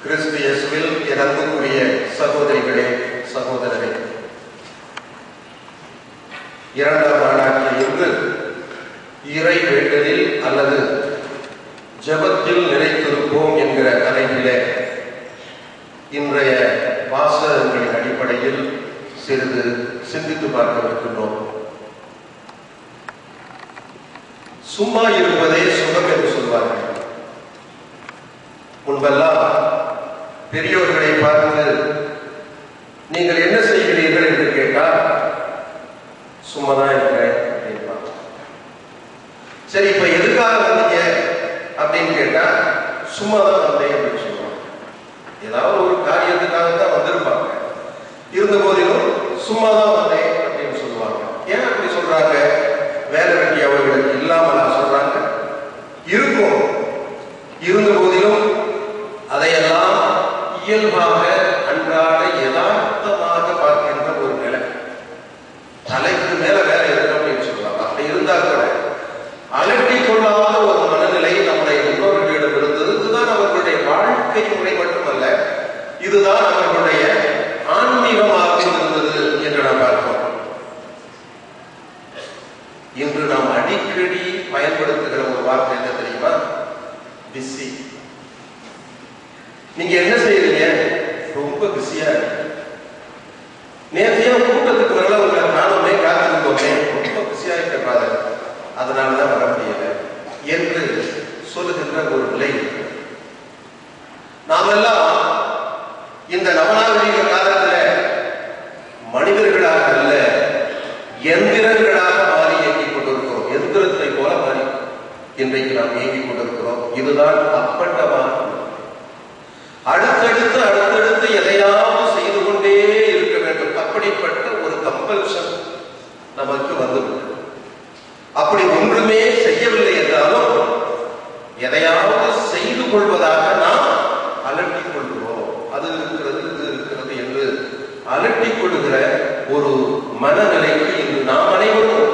கிறிஸ்து இயேசுவில் என் அன்புக்குரிய சகோதரிகளே சகோதரரே இரண்டாம் நாளாகிய இன்று இறை வேண்டலில் அல்லது ஜெபத்தில் நிலைத்திருப்போம் என்கிற தலைப்பிலே இன்றைய வாசகங்களின் அடிப்படையில் சிறிது சிந்தித்து பார்க்க இருக்கின்றோம் சும்மா இருப்பதே சுகம் என்று சொல்வார்கள் முன்பெல்லாம் பெரியோர்களை பார்த்து நீங்கள் என்ன செய்கிறீர்கள் என்று கேட்டால் சும்மா தான் இருக்கிறேன் அப்படின்பாங்க சரி இப்ப எதுக்காக வந்தீங்க அப்படின்னு கேட்டா சும்மா தான் வந்தேன் அப்படின்னு சொல்லுவாங்க ஏதாவது ஒரு காரியத்துக்காக தான் வந்திருப்பாங்க இருந்த போதிலும் சும்மா தான் வந்தேன் அப்படின்னு சொல்லுவாங்க ஏன் அப்படி சொல்றாங்க வேலை வெட்டி அவர்களுக்கு இல்லாமலா சொல்றாங்க இருக்கும் இருந்த போதிலும் அதையெல்லாம் இயல்பாக அன்றாட யதார்த்தமாக பார்க்கின்ற ஒரு நிலை தலைக்கு மேல வேலை இருக்கு அப்படின்னு சொல்லுவாங்க அப்படி இருந்தா கூட அலட்டி கொள்ளாத ஒரு மனநிலை நம்முடைய முன்னோர்களிடம் இருந்தது இதுதான் அவர்களுடைய வாழ்க்கை முறை மட்டுமல்ல இதுதான் அவர்களுடைய ஆன்மீகமாக இருந்தது என்று நாம் பார்க்கிறோம் இன்று நாம் அடிக்கடி பயன்படுத்துகிற ஒரு வார்த்தை என்ன தெரியுமா பிஸி நீங்க என்ன செய்யறீங்க ரொம்ப பிஸியா இருக்கு நேற்றையும் கூட்டத்துக்கு மேல உங்களை நானுமே காத்திருந்தோமே ரொம்ப பிஸியா இருக்கிறாரு அதனாலதான் வர முடியல என்று சொல்லுகின்ற ஒரு நிலை இருக்கு நாமெல்லாம் இந்த நவநாகரிக காலத்துல மனிதர்களாக அல்ல எந்திரங்களாக மாறி இயங்கிக் கொண்டிருக்கிறோம் எந்திரத்தை போல மாறி இன்றைக்கு நாம் இயங்கிக் கொண்டிருக்கிறோம் இதுதான் அப்பட்டமான அடுத்தடுத்து அடுத்தடுத்து எதையாவது செய்து கொண்டே இருக்க வேண்டும் அப்படிப்பட்ட ஒரு கம்பல்ஷன் நமக்கு வந்துவிட்டது அப்படி ஒன்றுமே செய்யவில்லை என்றாலும் எதையாவது செய்து கொள்வதாக நாம் அலட்டிக் கொள்கிறோம் அது இருக்கிறது இது இருக்கிறது என்று அலட்டிக் கொள்கிற ஒரு மனநிலைக்கு இன்று நாம் அனைவரும்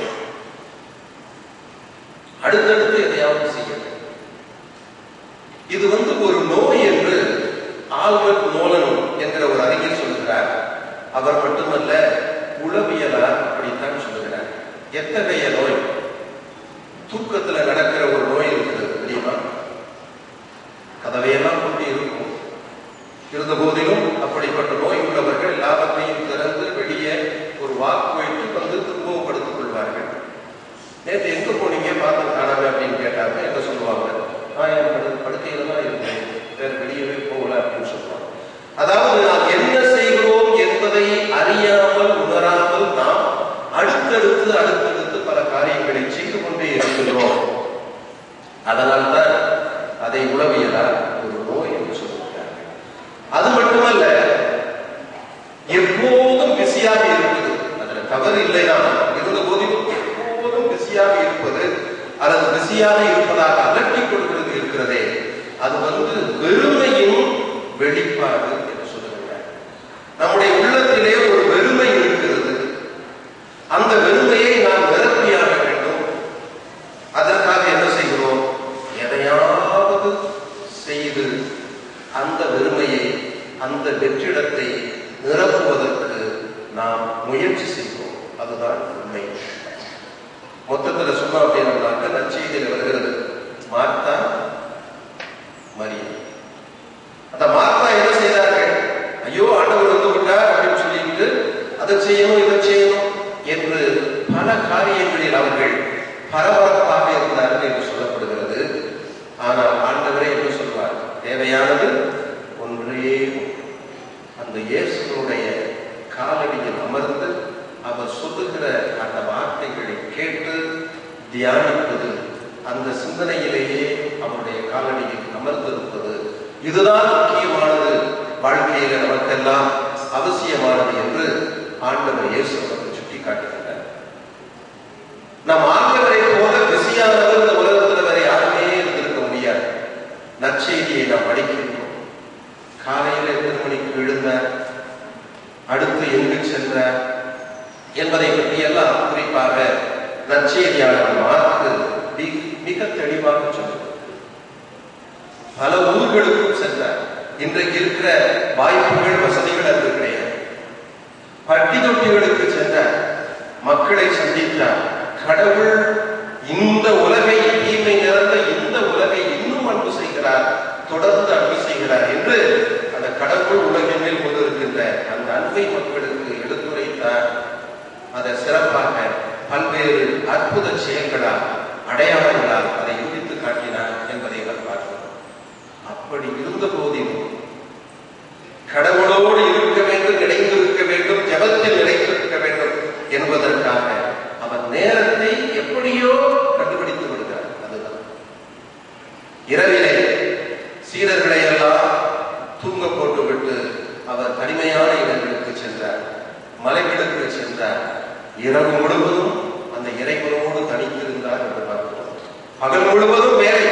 அடுத்தடுத்து எதையாவது செய்ய வேண்டும் இது வந்து ஒரு நோய் என்று ஆல்பர்ட் நோலன் என்கிற ஒரு அறிஞர் சொல்கிறார் அவர் மட்டுமல்ல உளவியலார் அப்படித்தான் சொல்லுகிறார் எத்தகைய நோய் தூக்கத்துல நடக்கிற ஒரு நோய் இருக்குது தெரியுமா கதவையெல்லாம் கொண்டு இருக்கும் இருந்த போதிலும் அப்படிப்பட்ட நோய் உள்ளவர்கள் எல்லாவற்றையும் திறந்து வெளியே ஒரு வாக்கு வைத்து வந்து திரும்பவும் படுத்துக் கொள்வார்கள் நேற்று எங்க போனீங்க பார்த்து காணாம அப்படின்னு கேட்டாங்க என்ன சொல்லுவாங்க நான் என் படு படுக்கையில தான் இருந்தேன் வேற வெளியவே போகல அப்படின்னு சொல்லுவாங்க அதாவது நாம் என்ன செய்கிறோம் என்பதை அறியாமல் உணராமல் நாம் அடுத்தடுத்து அடுத்தடுத்து பல காரியங்களை செய்து கொண்டே இருக்கின்றோம் அதனால்தான் அதை உளவியலால் ஒரு நோய் என்று சொல்லுகிறார்கள் அது மட்டுமல்ல எப்போதும் பிஸியாக இருக்குது அதுல தவறு இல்லைதான் இருந்த போதிலும் எப்போதும் பிஸியாக இருப்பது அல்லது பிஸியாக இருப்பதாக அலட்டிக் கொள்கிறது இருக்கிறதே அது வந்து வெறுமையின் வெளிப்பாடு என்று சொல்லுகிறார் நம்முடைய உள்ளத்திலே ஒரு வெறுமை இருக்கிறது அந்த வெறுமையை நாம் நிரப்பியாக வேண்டும் அதற்காக என்ன செய்கிறோம் எதையாவது செய்து அந்த வெறுமையை அந்த வெற்றிடத்தை நிரப்புவதற்கு நாம் முயற்சி செய்கிறோம் அதுதான் உண்மை மொத்தத்துல சொன்னோம் அப்படின்னாக்க நற்செய்தியில் வருகிறது மார்த்தா மரியா அந்த மார்த்தா என்ன செய்தார்கள் ஐயோ ஆண்டவர் வந்து விட்டார் அப்படின்னு சொல்லிட்டு அதை செய்யணும் இதை செய்யணும் என்று பல காரியங்களில் அவர்கள் பரபரப்பாக இருந்தார்கள் என்று சொல்லப்படுகிறது ஆனால் ஆண்டவரே என்ன சொல்வார் தேவையானது ஒன்றே ஒன்று. அந்த இயேசுனுடைய காலடியில் அமர்ந்து அவர் சொல்லுகிற அந்த வார்த்தைகளை கேட்டு தியானிப்பது அந்த சிந்தனையிலேயே அவருடைய காலடியில் அமர்ந்திருப்பது இதுதான் முக்கியமானது வாழ்க்கையில நமக்கெல்லாம் அவசியமானது என்று ஆண்டவர் இயேசு நமக்கு சுட்டி காட்டுகிறார் நம் ஆண்டவரை போல பிஸியானவர் இந்த உலகத்தில் வேற யாருமே இருந்திருக்க முடியாது நற்செய்தியை நாம் படிக்கின்றோம் காலையில் எத்தனை மணிக்கு எழுந்தார் அடுத்து எங்கு சென்றார் என்பதை பற்றியெல்லாம் குறிப்பாக நற்செய்தியாளர் மார்க்கு மிக தெளிவாக சொல்லுகிறார் பல ஊர்களுக்கும் சென்றார் இன்று பகுதிகளுக்கு சென்றார் மக்களை சந்தித்தார் கடவுள் இந்த உலகை தீமை நிறைந்த இந்த உலகை இன்னும் அன்பு செய்கிறார் தொடர்ந்து அன்பு செய்கிறார் என்று அந்த கடவுள் உலகின் மேல் கொண்டிருக்கின்ற அந்த அன்பை மக்களுக்கு எடுத்துரைத்தார் அதை சிறப்பாக பல்வேறு அற்புத செயல்களால் அடையாளங்களால் அதை யூகித்து காட்டினார் என்பதை நாம் பார்க்கிறோம் அப்படி இருந்த போதிலும் கடவுளோடு இருக்க வேண்டும் இணைந்திருக்க வேண்டும் ஜபத்தில் நிலைத்திருக்க வேண்டும் என்பதற்காக அவன் நேரத்தை எப்படியோ கண்டுபிடித்து விடுகிறார் அதுதான் இரவிலே சீடர்களை எல்லாம் தூங்க போட்டுவிட்டு அவர் தனிமையான இடங்களுக்கு சென்றார் மலைகளுக்கு சென்றார் இரவு முழுவதும் அந்த இறைவனோடு தனித்திருந்தார் என்று பார்க்கிறோம் பகல் முழுவதும் வேலை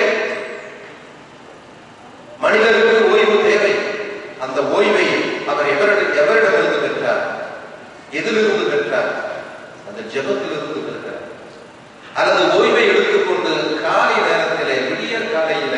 மனிதருக்கு ஓய்வு தேவை அந்த ஓய்வை அவர் எவரிடம் எவரிடமிருந்து பெற்றார் எதிலிருந்து பெற்றார் அந்த ஜெபத்திலிருந்து பெற்றார் அல்லது ஓய்வை எடுத்துக்கொண்டு காலை நேரத்திலே விடிய காலையில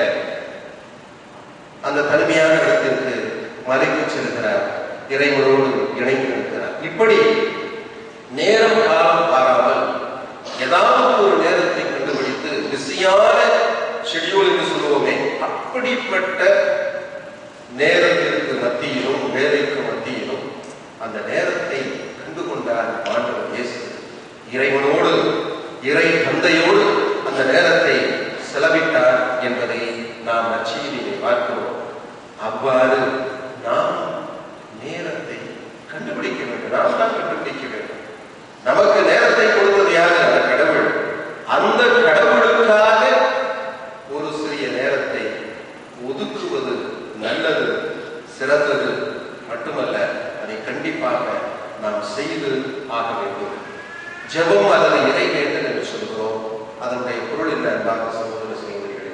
அந்த தனிமையான இடத்திற்கு மலைக்கு செல்கிறார் இறைவனோடு இணைந்து இருக்கிறார் இப்படி நேரம் காலம் பாராமல் ஏதாவது ஒரு நேரத்தை கண்டுபிடித்து பிஸியான ஷெட்யூல் என்று சொல்லுவோமே அப்படிப்பட்ட நேரத்திற்கு மத்தியிலும் வேலைக்கு மத்தியிலும் அந்த நேரத்தை கண்டு கொண்டார் ஆண்டவர் இயேசு இறைவனோடு இறை தந்தையோடு அந்த நேரத்தை செலவிட்டார் என்பதை நாம் நச்செய்தியை பார்க்கிறோம் அவ்வாறு நாம் நேரத்தை கண்டுபிடிக்க வேண்டும் நாம் தான் கண்டுபிடிக்க வேண்டும் நமக்கு நேரத்தை கொடுத்தது யாரு அந்த கடவுள் அந்த கடவுளுக்காக ஒரு சிறிய நேரத்தை ஒதுக்குவது நல்லது சிறந்தது மட்டுமல்ல அதை கண்டிப்பாக நாம் செய்து ஆக வேண்டும் ஜெபம் அல்லது இறை வேண்டல் என்று சொல்கிறோம் அதனுடைய பொருள் என்ன அன்பாக சகோதர சகோதரிகளே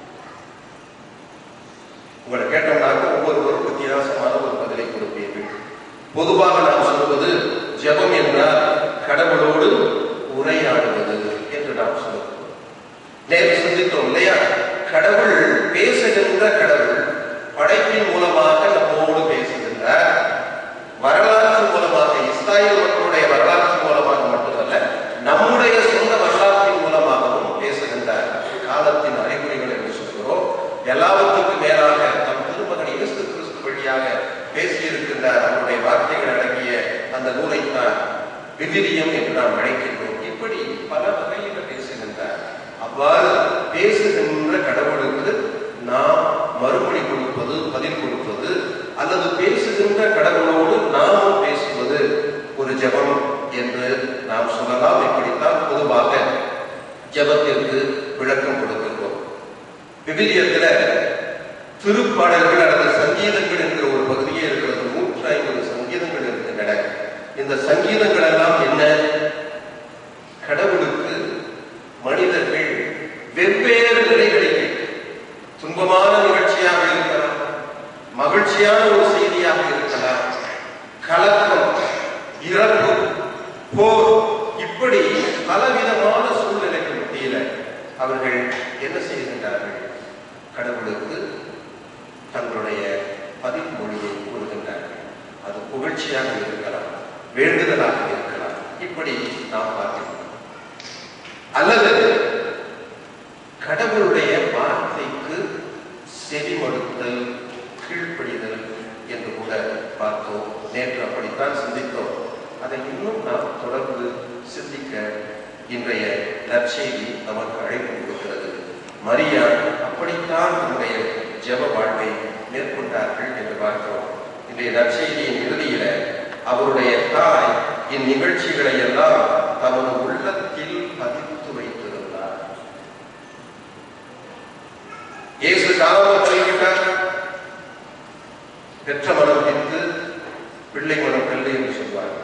உங்களை கேட்டோம்னாக்க ஒவ்வொருவரும் வித்தியாசமான ஒரு பதிலை கொடுப்பீர்கள் பொதுவாக நாம் சொல்வது ஜெபம் என்றால் கடவுளோடு உரையாடுவது என்று நாம் சொல்லுவோம் நேற்று சிந்தித்தோம் இல்லையா கடவுள் பேசுகின்ற கடவுள் படைப்பின் மூலமாக நம்மோடு பேசுகின்றார் வரலாற்று மூலமாக இஸ்ராயல் மக்களுடைய வரலாற்று மூலமாக மட்டுமல்ல நம்முடைய சொந்த வரலாற்றின் மூலமாகவும் பேசுகின்றார் காலத்தின் அறிகுறிகள் என்று சொல்கிறோம் எல்லாவற்றுக்கும் மேலாக நம் திருமகன் இயேசு கிறிஸ்து வழியாக பேசியிருக்கின்றார் அவருடைய வார்த்தைகள் அடங்கிய அந்த நூலைத்தான் விவிலியம் என்று நாம் அழைக்கின்றோம் இப்படி பல வகையில் பேசுகின்றார் அவ்வாறு பேசுகின்ற கடவுளுக்கு நாம் மறுமொழி கொடுப்பது பதில் கொடுப்பது அல்லது பேசுகின்ற கடவுளோடு நாமும் பேசுவது ஒரு ஜெபம் என்று நாம் சொல்லலாம் இப்படித்தான் பொதுவாக ஜெபத்திற்கு விளக்கம் கொடுக்கின்றோம் விவிலியத்தில் திருப்பாடல்கள் அல்லது சங்கீதங்கள் என்கிற ஒரு பகுதியே இருக்கிறது நூற்றி ஐம்பது சங்கீதங்கள் இருக்கின்றன இந்த சங்கீதங்கள் எல்லாம் என்ன கடவுளுக்கு மனிதர்கள் வெவ்வேறு நிலைகளில் துன்பமான நிகழ்ச்சியாக இருக்கலாம் மகிழ்ச்சியான ஒரு செய்தியாக இருக்கலாம் கலக்கம் இறப்பு போர் இப்படி பலவிதமான சூழ்நிலைக்கு மத்தியில அவர்கள் என்ன செய்கின்றார்கள் கடவுளுக்கு தங்களுடைய பதில் மொழியை கூறுகின்றார்கள் அது புகழ்ச்சியாக இருக்கலாம் வேண்டுதலாக இருக்கலாம் இப்படி நாம் பார்க்கிறோம் அல்லது கடவுளுடைய வார்த்தைக்கு செவிமடுத்தல் கீழ்ப்படிதல் என்று கூட பார்த்தோம் நேற்று அப்படித்தான் சிந்தித்தோம் அதை இன்னும் நாம் தொடர்ந்து சிந்திக்க இன்றைய நற்செய்தி நமக்கு அழைப்பு கொடுக்கிறது மரியா அப்படித்தான் தன்னுடைய ஜெப வாழ்வை மேற்கொண்டார்கள் என்று பார்க்கிறோம் இன்றைய நற்செய்தியின் இறுதியில அவருடைய தாய் இந்நிகழ்ச்சிகளை எல்லாம் தமது உள்ளத்தில் பதித்து வைத்திருந்தார் இயேசு காலம் போய்விட்டார் பெற்ற மனம் பித்து பிள்ளை மனம் பிள்ளை என்று சொல்வார்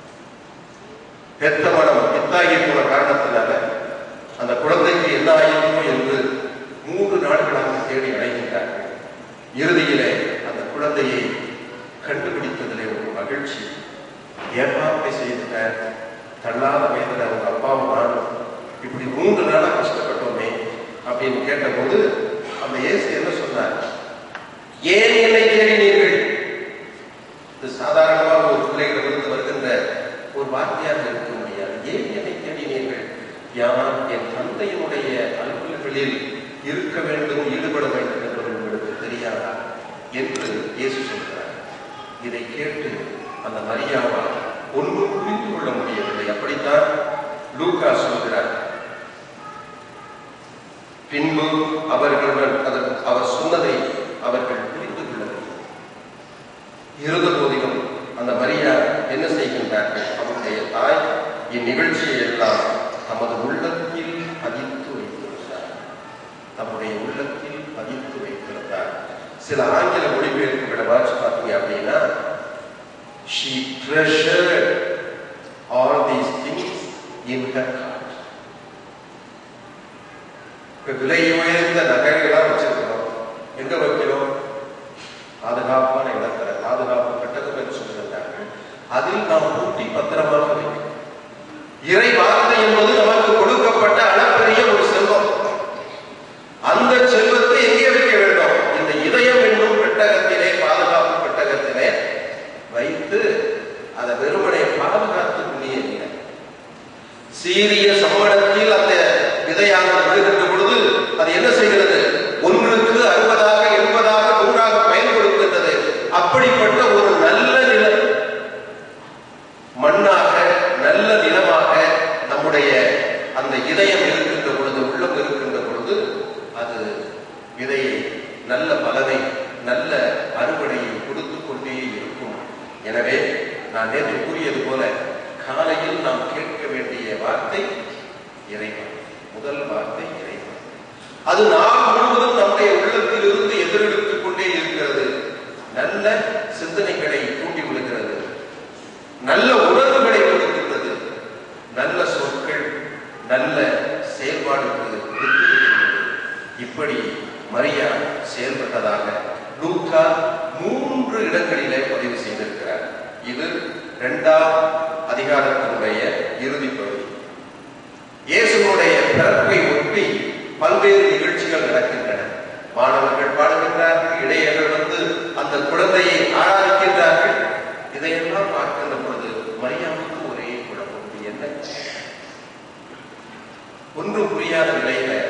பெற்ற மனம் பித்தாகி போன காரணத்தினால அந்த குழந்தைக்கு என்ன ஆயிருமோ என்று மூன்று நாட்களாக தேடி அடைகின்றார்கள் இறுதியிலே அந்த குழந்தையை கண்டுபிடித்ததிலே ஒரு மகிழ்ச்சி ஏமாப்பை செய்துட்டார் தள்ளாத வயதில் அவங்க அப்பாவும் நானும் இப்படி மூன்று நாளா கஷ்டப்பட்டோமே அப்படின்னு கேட்டபோது அந்த இயேசு என்ன சொன்னார் ஏன் என்னை தேடினீர்கள் இது சாதாரணமாக ஒரு பிள்ளைகளிடமிருந்து வருகின்ற யார் என் தந்தையினுடைய அலுவல்களில் இருக்க வேண்டும் ஈடுபட வேண்டும் என்பது உங்களுக்கு தெரியாதா என்று இயேசு சொல்கிறார் இதை கேட்டு அந்த மரியாவால் ஒன்றும் புரிந்து கொள்ள முடியவில்லை அப்படித்தான் லூக்கா சொல்கிறார் பின்பு அவர்களுடன் அதற்கு அவர் சொன்னதை அவர்கள் புரிந்து கொள்ளவில்லை இருந்த போதிலும் அந்த மரியா என்ன செய்கின்றார்கள் அவருடைய தாய் இந்நிகழ்ச்சியை எல்லாம் தமது உள்ளத்தில் பதித்து வைத்திருந்தார் தம்முடைய உள்ளத்தில் பதித்து வைத்திருந்தார் சில ஆங்கில மொழிபெயர்ப்புகளை வாட்சி பார்த்தீங்க அப்படின்னா she treasured all these things in her heart இப்ப விலை உயர்ந்த நகைகளாக வச்சிருக்கிறோம் எங்க வைக்கிறோம் பாதுகாப்பான இடத்துல பாதுகாப்பு பெட்டகம் என்று சொல்லுகிறார்கள் அதில் நாம் பூட்டி பத்திரமாக வைக்கிறோம் இறை வார்த்தை என்பது நமக்கு கொடுக்கப்பட்ட அளப்பெரிய ஒரு செல்வம் அந்த செல்வத்தை எங்கே வைக்க வேண்டும் இந்த இதயம் என்னும் பெட்டகத்திலே பாதுகாப்பு பெட்டகத்திலே வைத்து அதை வெறுமனை பாதுகாத்து முடியவில்லை சீரிய சம்மணத்தில் அந்த விதையானது விழுகின்ற பொழுது அது என்ன செய்கிறது ஒன்றுக்கு அறுபதாக எண்பதாக நூறாக பயன் கொடுக்கின்றது அப்படிப்பட்ட ஒரு நல்ல நிலம் மண்ணாக நல்ல நிலமாக நம்முடைய அந்த இதயம் இருக்கின்ற பொழுது உள்ளம் இருக்கின்ற பொழுது அது விதையை நல்ல பலனை நல்ல அறுவடையை கொடுத்து கொண்டே இருக்கும் எனவே நான் நேற்று கூறியது போல காலையில் நாம் கேட்க வேண்டிய வார்த்தை இறைவன் முதல் வார்த்தை இறைவன் அது நாள் முழுவதும் நம்முடைய உள்ளத்தில் இருந்து எதிரெடுத்துக் கொண்டே இருக்கிறது நல்ல சிந்தனைகளை தூண்டி விடுகிறது நல்ல உணர்வுகளை கொடுக்கின்றது நல்ல சொற்கள் நல்ல செயல்பாடுக்கு வித்திடுகின்றது. இப்படி மரியா செயல்பட்டதாக லூக்கா மூன்று இடங்களிலே பதிவு செய்திருக்கிறார் இது இரண்டாம் அதிகாரத்தினுடைய இறுதி பகுதி இயேசுனுடைய பிறப்பை ஒட்டி பல்வேறு நிகழ்ச்சிகள் நடக்கின்றன மாணவர்கள் பாடுகின்றார்கள் இடையர்கள் வந்து அந்த குழந்தையை ஆராதிக்கின்றார்கள் இதையெல்லாம் பார்க்கின்ற பொழுது மரியாதைக்கு ஒரே குழப்பம் இது என்ன ஒன்றும் புரியாத நிலையில